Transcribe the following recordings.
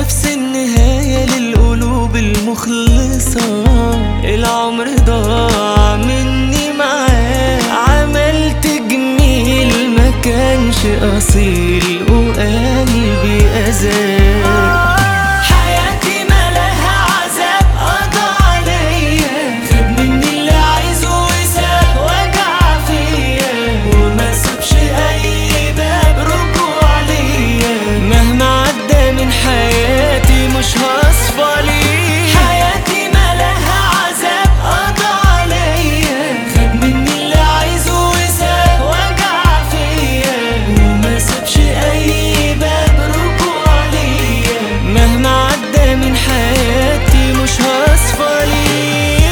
نفس النهاية للقلوب المخلصة العمر ضاع مني معاه عملت جميل ما كانش أصيل وقلبي أذاه حياتي مالها عذاب قضى عليا خد مني اللي عايزه وساب وجع فيا وما سابش اي باب رجوع ليا مهما عدى من حياتي مش هصفى ليه حياتي مالها عذاب قضى عليا خد مني اللي عايزه وساب وجع فيا وما سابش اي باب رجوع ليا مهما عدى من حياتي مش هصفى ليه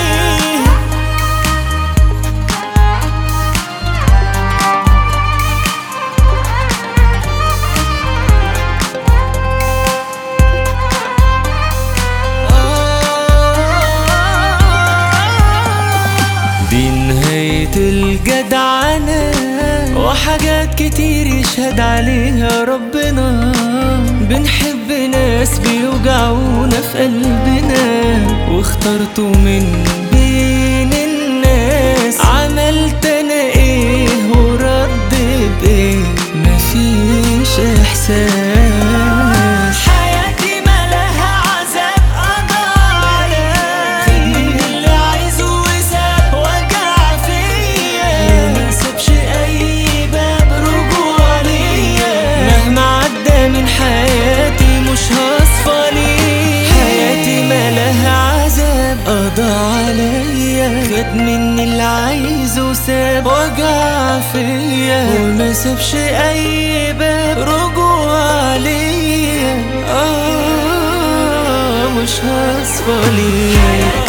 دي نهاية الجدعنة وحاجات كتير يشهد عليها ربنا بنحب ناس بيوجعونا في قلبنا واخترته من بين الناس عملت انا ايه ورد بايه مفيش احساس حياتي مالها عذاب قضى عليا خد مني اللي عايزه وساب وجع فيا ما سابش اي باب رجوع ليا مهما عدى من حياتي مش هصفى ليه حياتي مالها عذاب قضى عليا خد مني اللي عايزه وساب وجع فيا وما سابش اي باب رجوع ليا اه مش هصفى ليه